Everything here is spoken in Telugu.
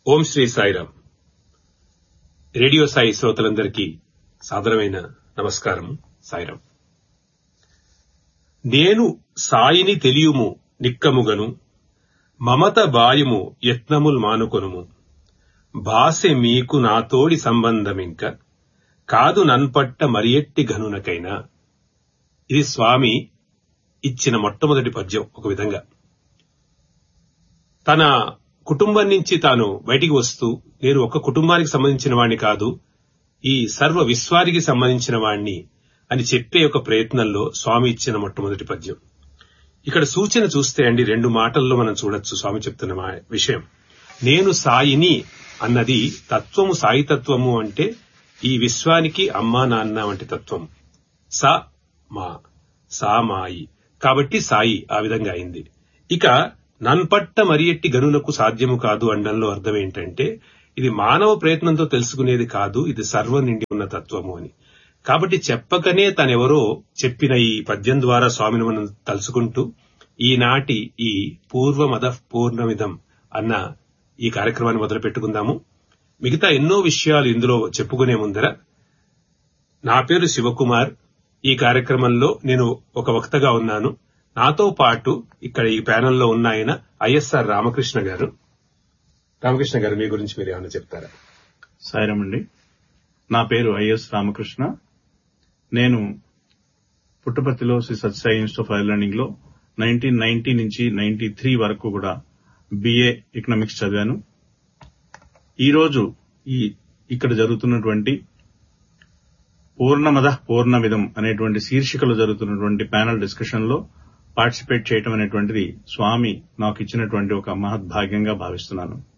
ఓం శ్రీ సాయిరామ్ రేడియో సాయి శ్రోతలందరికీ సాదరమైన నమస్కారం సాయిరామ్ నేను సాయిని తెలియుము నిక్కముగను మమత బాయుము యత్నముల్ మానుకొనుము భాసె మీకు నాతోడి సంబంధమింక కాదు నన్పట్ట మరియెట్టి ఘనునకైనా ఇది స్వామి ఇచ్చిన మొట్టమొదటి పద్యం ఒక విధంగా తన కుటుంబం నుంచి తాను బయటికి వస్తూ నేను ఒక కుటుంబానికి సంబంధించిన వాణ్ణి కాదు ఈ సర్వ విశ్వానికి సంబంధించిన వాణ్ణి అని చెప్పే ఒక ప్రయత్నంలో స్వామి ఇచ్చిన మొట్టమొదటి పద్యం ఇక్కడ సూచన చూస్తే అండి రెండు మాటల్లో మనం చూడొచ్చు స్వామి చెప్తున్న మా విషయం నేను సాయిని అన్నది తత్వము సాయి తత్వము అంటే ఈ విశ్వానికి అమ్మా నాన్న వంటి తత్వం సా మా సా మాయి కాబట్టి సాయి ఆ విధంగా అయింది ఇక నన్పట్ట మరియెట్టి గనునకు సాధ్యము కాదు అనడంలో అర్థం ఏంటంటే ఇది మానవ ప్రయత్నంతో తెలుసుకునేది కాదు ఇది సర్వం నిండి ఉన్న తత్వము అని కాబట్టి చెప్పకనే తనెవరో చెప్పిన ఈ పద్యం ద్వారా స్వామిని మనం తలుచుకుంటూ ఈనాటి ఈ పూర్వమద పూర్ణమిదం అన్న ఈ కార్యక్రమాన్ని మొదలు పెట్టుకుందాము మిగతా ఎన్నో విషయాలు ఇందులో చెప్పుకునే ముందర నా పేరు శివకుమార్ ఈ కార్యక్రమంలో నేను ఒక వక్తగా ఉన్నాను నాతో పాటు ఇక్కడ ఈ ప్యానెల్లో ఉన్న ఆయన ఐఎస్ఆర్ రామకృష్ణ గారు రామకృష్ణ గారు మీ గురించి మీరు ఏమైనా చెప్తారా సాయిరామండి నా పేరు ఐఎస్ రామకృష్ణ నేను పుట్టపర్తిలో Sri Sathya Sai institute of higher learning లో నైన్టీన్ నైన్టీ నుంచి నైన్టీ త్రీ వరకు కూడా బిఏ ఎకనామిక్స్ చదివాను ఈ రోజు ఈ ఇక్కడ జరుగుతున్నటువంటి పూర్ణమద పూర్ణమిదం అనేటువంటి శీర్షికలో జరుగుతున్నటువంటి ప్యానల్ డిస్కషన్ లో పార్టిసిపేట్ చేయటం అనేటువంటిది స్వామి నాకు ఇచ్చినటువంటి ఒక మహద్భాగ్యంగా భావిస్తున్నాను